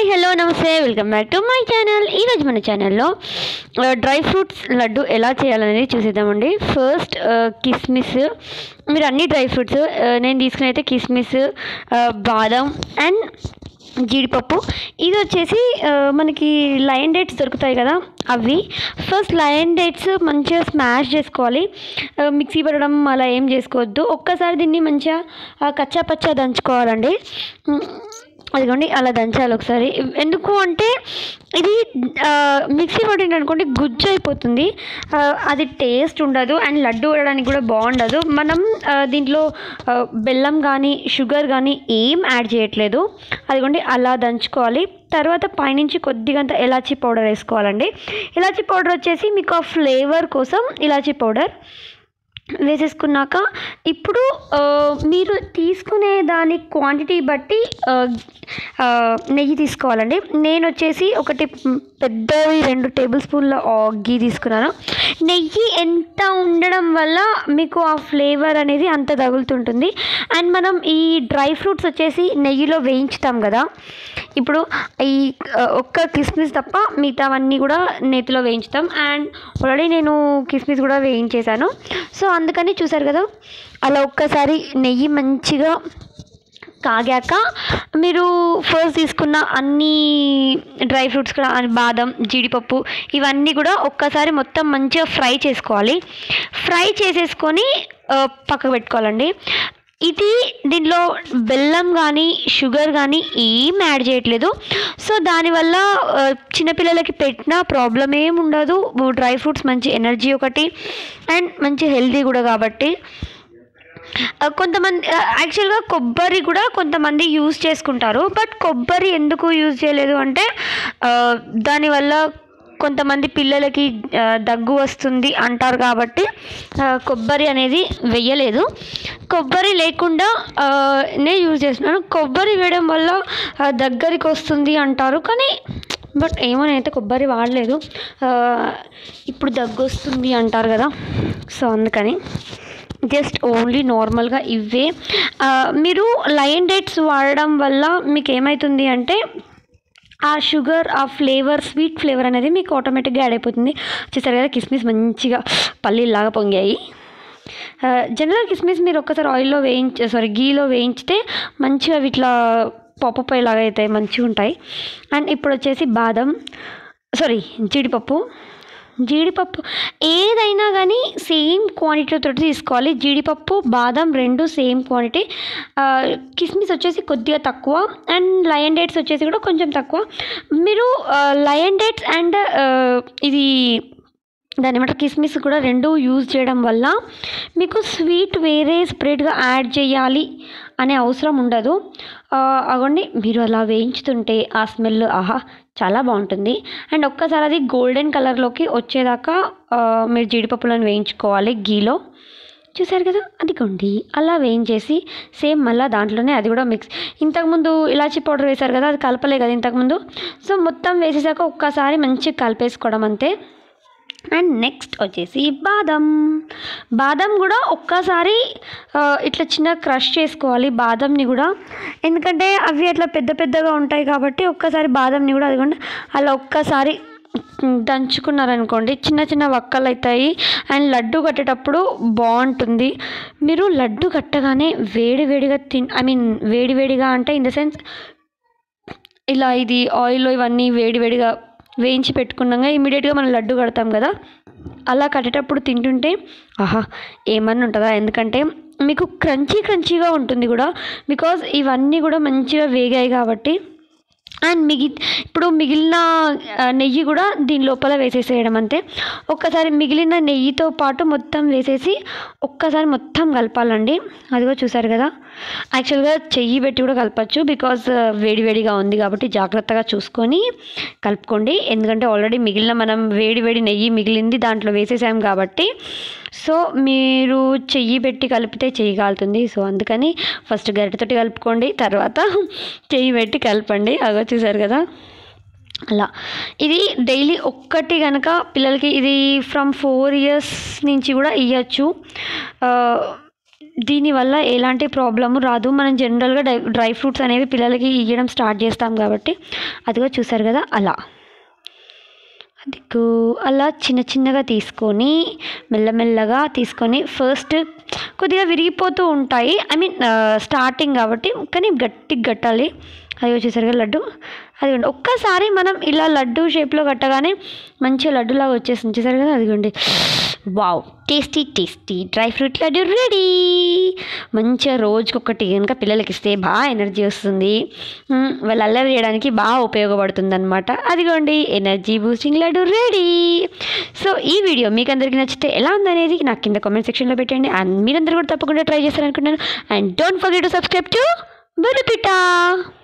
hi hello నమస్తే welcome back to my channel ఈరోజు మన ఛానల్లో డ్రై ఫ్రూట్స్ లడ్డు ఎలా చేయాలనేది చూసేద్దామండి ఫస్ట్ కిస్మిస్ మీరు అన్ని డ్రై ఫ్రూట్స్ నేను తీసుకుని అయితే కిస్మిస్ బాదం అండ్ జీడిపప్పు ఇది వచ్చేసి ఆ, మనకి లయన్ డేట్స్ దొరుకుతాయి కదా అవి ఫస్ట్ లయన్ డేట్స్ మంచిగా స్మాష్ చేసుకోవాలి ఆ, మిక్సీ పడడం అలా ఏం చేసుకోవద్దు ఒక్కసారి దీన్ని మంచిగా ఆ, కచ్చా పచ్చా దంచుకోవాలండి ఉమ్, అదిగోండి అలా దంచాలి ఒకసారి ఎందుకు అంటే ఇది ఆ, మిక్సీ పట్టింది అనుకోండి గుజ్జు అయిపోతుంది ఆ, అది టేస్ట్ ఉండదు అండ్ లడ్డు వేయడానికి కూడా బాగుండదు మనం ఆ, దీంట్లో ఆ, బెల్లం కానీ షుగర్ కానీ ఏం యాడ్ చేయట్లేదు అదిగోండి అలా దంచుకోవాలి తర్వాత పైనుంచి కొద్దిగంత ఇలాచీ పౌడర్ వేసుకోవాలండి ఇలాచీ పౌడర్ వచ్చేసి మీకు ఆ ఫ్లేవర్ కోసం ఇలాచీ పౌడర్ వేసేసుకున్నాక ఇప్పుడు ఆ, మీరు తీసుకునే దాని క్వాంటిటీ బట్టి ఆ, ఆ, నెయ్యి తీసుకోవాలండి నేను వచ్చేసి ఒకటి పెద్దవి రెండు టేబుల్ స్పూన్ల ఆ, గీ తీసుకున్నాను నెయ్యి ఎంత ఉండడం వల్ల మీకు ఆ ఫ్లేవర్ అనేది అంత తగులుతుంటుంది అండ్ మనం ఈ డ్రై ఫ్రూట్స్ వచ్చేసి నెయ్యిలో వేయించుతాం కదా ఇప్పుడు ఈ ఆ, ఒక్క కిస్మిస్ తప్ప మిగతావన్నీ కూడా నేతిలో వేయించుతాం అండ్ ఆల్రెడీ నేను కిస్మిస్ కూడా వేయించేశాను సో అందుకని చూసారు కదా అలా ఒక్కసారి నెయ్యి మంచిగా కాగాక మీరు ఫస్ట్ తీసుకున్న అన్ని డ్రై ఫ్రూట్స్ కూడా అన్ని బాదం జీడిపప్పు ఇవన్నీ కూడా ఒక్కసారి మొత్తం మంచిగా ఫ్రై చేసుకోవాలి ఫ్రై చేసేసుకొని ఆ, పక్కకు పెట్టుకోవాలండి ఇది దీనిలో బెల్లం కానీ షుగర్ కానీ ఏం యాడ్ చేయట్లేదు సో దానివల్ల ఆ, చిన్నపిల్లలకి పెట్టిన ప్రాబ్లం ఏం ఉండదు డ్రై ఫ్రూట్స్ మంచి ఎనర్జీ ఒకటి అండ్ మంచి హెల్తీ కూడా కాబట్టి ఆ, కొంతమంది యాక్చువల్గా కొబ్బరి కూడా కొంతమంది యూజ్ చేసుకుంటారు బట్ కొబ్బరి ఎందుకు యూజ్ చేయలేదు అంటే ఆ, దానివల్ల కొంతమంది పిల్లలకి ఆ, దగ్గు వస్తుంది అంటారు కాబట్టి ఆ, కొబ్బరి అనేది వెయ్యలేదు కొబ్బరి లేకుండా ఆ, నే యూజ్ చేస్తున్నాను కొబ్బరి వేయడం వల్ల ఆ, దగ్గరికి వస్తుంది అంటారు కానీ బట్ ఏమో నేనైతే కొబ్బరి వాడలేదు ఆ, ఇప్పుడు దగ్గు వస్తుంది అంటారు కదా సో అందుకని జస్ట్ ఓన్లీ నార్మల్గా ఇవే ఆ, మీరు లయన్ డేట్స్ వాడడం వల్ల మీకు ఏమవుతుంది అంటే ఆ షుగర్ ఆ ఫ్లేవర్ స్వీట్ ఫ్లేవర్ అనేది మీకు ఆటోమేటిక్గా యాడ్ అయిపోతుంది చూసారు కదా కిస్మిస్ మంచిగా పల్లీలాగా పొంగాయి జనరల్ కిస్మిస్ మీరు ఒక్కసారి ఆయిల్లో వేయించ సారీ గీలో వేయించితే మంచిగా అవి ఇట్లా పాపప్ లాగా అవుతాయి మంచిగా ఉంటాయి అండ్ ఇప్పుడు వచ్చేసి బాదం సారీ జీడిపప్పు జీడిపప్పు ఏదైనా కానీ సేమ్ క్వాంటిటీతో తీసుకోవాలి జీడిపప్పు బాదం రెండు సేమ్ క్వాంటిటీ కిస్మిస్ వచ్చేసి కొద్దిగా తక్కువ అండ్ లయన్ డేట్స్ వచ్చేసి కూడా కొంచెం తక్కువ మీరు లయన్ డేట్స్ అండ్ ఇది దాని ఏమంటారు కిస్మిస్ కూడా రెండు యూజ్ చేయడం వల్ల మీకు స్వీట్ వేరే సపరేట్గా యాడ్ చేయాలి అనే అవసరం ఉండదు ఆ, అగోండి మీరు అలా వేయించుతుంటే ఆ స్మెల్ ఆహా చాలా బాగుంటుంది అండ్ ఒక్కసారి అది గోల్డెన్ కలర్లోకి వచ్చేదాకా ఆ, మీరు జీడిపప్పులను వేయించుకోవాలి గీలో చూసారు కదా అదిగోండి అలా వేయించేసి సేమ్ మళ్ళీ దాంట్లోనే అది కూడా మిక్స్ ఇంతకుముందు ఇలాచీ పౌడర్ వేశారు కదా అది కలపలే కదా ఇంతకుముందు సో మొత్తం వేసేసాక ఒక్కసారి మంచిగా కలిపేసుకోవడం అంతే అండ్ నెక్స్ట్ వచ్చేసి బాదం బాదం కూడా ఒక్కసారి ఆ, ఇట్లా చిన్న క్రష్ చేసుకోవాలి బాదంని కూడా ఎందుకంటే అవి అట్లా పెద్ద పెద్దగా ఉంటాయి కాబట్టి ఒక్కసారి బాదంని కూడా అదిగోండి అలా ఒక్కసారి దంచుకున్నారనుకోండి చిన్న చిన్న వక్కలు అవుతాయి అండ్ లడ్డు కట్టేటప్పుడు బాగుంటుంది మీరు లడ్డు కట్టగానే వేడి వేడిగా తిన్ ఐ మీన్ వేడి వేడిగా అంటే ఇన్ ద సెన్స్ ఇలా ఇది ఆయిల్ ఇవన్నీ వేడి వేడిగా వేయించి పెట్టుకున్నాక ఇమీడియట్గా మనం లడ్డు కడతాం కదా అలా కట్టేటప్పుడు తింటుంటే ఆహా ఏమన్నా ఉంటుందా ఎందుకంటే మీకు క్రంచీ క్రంచీగా ఉంటుంది కూడా బికాజ్ ఇవన్నీ కూడా మంచిగా వేగాయి కాబట్టి అండ్ మిగి ఇప్పుడు మిగిలిన ఆ, నెయ్యి కూడా దీని లోపల వేసేసేయడం అంతే ఒక్కసారి మిగిలిన నెయ్యితో పాటు మొత్తం వేసేసి ఒక్కసారి మొత్తం కలపాలండి అదిగో చూసారు కదా యాక్చువల్గా చెయ్యి పెట్టి కూడా కలపచ్చు బికాజ్ వేడి వేడిగా ఉంది కాబట్టి జాగ్రత్తగా చూసుకొని కలుపుకోండి ఎందుకంటే ఆల్రెడీ మిగిలిన మనం వేడి వేడి నెయ్యి మిగిలింది దాంట్లో వేసేసాం కాబట్టి సో మీరు చెయ్యి పెట్టి కలిపితే చెయ్యి కాలుతుంది సో అందుకని ఫస్ట్ గరిటెతోటి కలుపుకోండి తర్వాత చెయ్యి పెట్టి కలపండి అగో చూసారు కదా అలా ఇది డైలీ ఒక్కటి కనుక పిల్లలకి ఇది ఫ్రమ్ ఫోర్ ఇయర్స్ నుంచి కూడా ఇవ్వచ్చు దీనివల్ల ఎలాంటి ప్రాబ్లము రాదు మనం జనరల్గా డ్రై డ్రై ఫ్రూట్స్ అనేవి పిల్లలకి ఇవ్వడం స్టార్ట్ చేస్తాం కాబట్టి అదిగో చూసారు కదా అలా అదిగో అలా చిన్న చిన్నగా తీసుకొని మెల్లమెల్లగా తీసుకొని ఫస్ట్ కొద్దిగా విరిగిపోతూ ఉంటాయి ఐ మీన్ స్టార్టింగ్ కాబట్టి కానీ గట్టిగా కట్టాలి అది వచ్చేసరికి కదా లడ్డు అదిగోండి ఒక్కసారి మనం ఇలా లడ్డు షేప్లో కట్టగానే మంచిగా లడ్డులాగా వచ్చేసింది చూసారు కదా అదిగోండి wow tasty tasty dry fruit laddu ready మంచిగా రోజుకొకటి కనుక పిల్లలకి ఇస్తే బాగా ఎనర్జీ వస్తుంది మ్, వాళ్ళు అల్లరి చేయడానికి బాగా ఉపయోగపడుతుంది అనమాట అదిగోండి energy boosting laddu ready so ఈ వీడియో మీకు అందరికీ నచ్చితే ఎలా ఉందనేది నాకు కింద కామెంట్ సెక్షన్లో పెట్టండి అండ్ మీరందరూ కూడా తప్పకుండా ట్రై చేస్తారనుకుంటున్నాను and don't forget to subscribe to బెనిపిటా